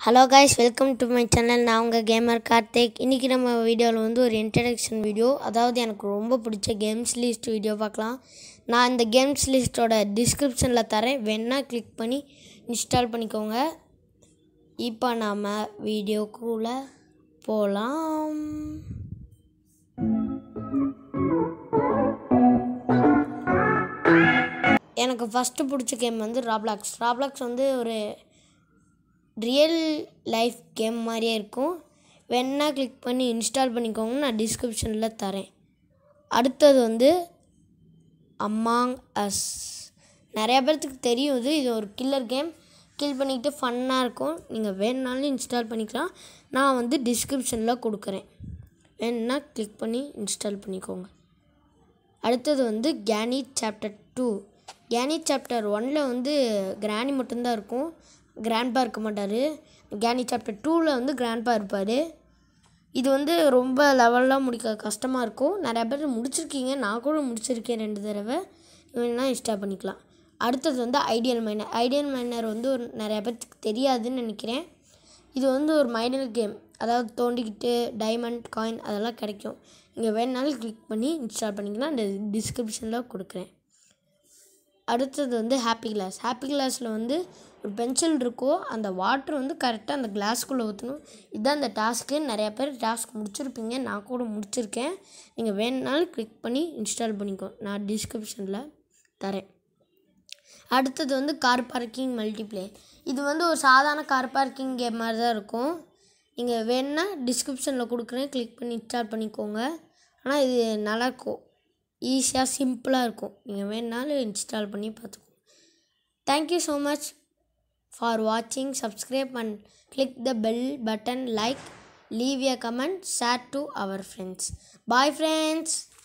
hello guys welcome to my channel நான் உங்கள் gamer Karthik இன்றைக்கி நம்ம வீடியோவில் வந்து ஒரு இன்ட்ரடக்ஷன் வீடியோ அதாவது எனக்கு ரொம்ப பிடிச்ச கேம்ஸ் லிஸ்ட் வீடியோ பார்க்கலாம் நான் இந்த கேம்ஸ் லிஸ்ட்டோட டிஸ்கிரிப்ஷனில் தரேன் வேணால் கிளிக் பண்ணி இன்ஸ்டால் பண்ணிக்கோங்க இப்போ நாம் வீடியோக்குள்ளே போகலாம் எனக்கு ஃபஸ்ட்டு பிடிச்ச கேம் வந்து ராப்ளாக்ஸ் ராப்ளாக்ஸ் வந்து ஒரு ரியல் லைஃப் கேம் மாதிரியே இருக்கும் வேணா கிளிக் பண்ணி இன்ஸ்டால் பண்ணிக்கோங்க நான் டிஸ்கிரிப்ஷனில் தரேன் அடுத்தது வந்து அம்மாங் அஸ் நிறையா பேர்த்துக்கு தெரியும் இது இது ஒரு கில்லர் கேம் கில் பண்ணிக்கிட்டு ஃபன்னாக இருக்கும் நீங்கள் வேணுனாலும் இன்ஸ்டால் பண்ணிக்கலாம் நான் வந்து டிஸ்கிரிப்ஷனில் கொடுக்குறேன் வேணுன்னா கிளிக் பண்ணி இன்ஸ்டால் பண்ணிக்கோங்க அடுத்தது வந்து கேனி சாப்டர் டூ கேனி சாப்டர் ஒனில் வந்து கிராணி மட்டும்தான் இருக்கும் கிராண்ட்பா இருக்க மாட்டார் கேனி சாப்டர் டூவில் வந்து கிராண்ட்பா இருப்பார் இது வந்து ரொம்ப லெவல்லாம் முடிக்க கஷ்டமாக இருக்கும் நிறையா பேர் முடிச்சிருக்கீங்க நான் கூட முடிச்சிருக்கேன் ரெண்டு தடவை வேணால் இன்ஸ்டால் பண்ணிக்கலாம் அடுத்தது வந்து ஐடியல் மைனர் ஐடியல் மைனர் வந்து ஒரு நிறையா பேர்த்துக்கு தெரியாதுன்னு நினைக்கிறேன் இது வந்து ஒரு மைனர் கேம் அதாவது தோண்டிக்கிட்டு டைமண்ட் காயின் அதெல்லாம் கிடைக்கும் நீங்கள் வேணுனாலும் கிளிக் பண்ணி இன்ஸ்டால் பண்ணிக்கலாம் இந்த டிஸ்கிரிப்ஷனில் கொடுக்குறேன் அடுத்தது வந்து ஹாப்பி கிளாஸ் ஹாப்பி கிளாஸில் வந்து ஒரு பென்சில் இருக்கும் அந்த வாட்டர் வந்து கரெக்டாக அந்த கிளாஸ்க்குள்ளே ஊற்றணும் இதுதான் அந்த டாஸ்க்கு நிறையா பேர் டாஸ்க் முடிச்சிருப்பீங்க நான் கூட முடிச்சிருக்கேன் நீங்கள் வேணுனாலும் கிளிக் பண்ணி இன்ஸ்டால் பண்ணிக்கோ நான் டிஸ்கிரிப்ஷனில் தரேன் அடுத்தது வந்து கார் பார்க்கிங் மல்டிப்ளே இது வந்து ஒரு சாதாரண கார் பார்க்கிங் கேம் மாதிரி தான் இருக்கும் நீங்கள் வேணுன்னா டிஸ்கிரிப்ஷனில் கொடுக்குறேன் கிளிக் பண்ணி இன்ஸ்டால் பண்ணிக்கோங்க ஆனால் இது நல்லாயிருக்கும் ஈஸியாக சிம்பிளாக இருக்கும் நீங்கள் வேணுனாலும் இன்ஸ்டால் பண்ணி பார்த்துக்கோங்க தேங்க்யூ ஸோ மச் ஃபார் வாட்சிங் subscribe and click the bell button like leave a comment share to our friends bye friends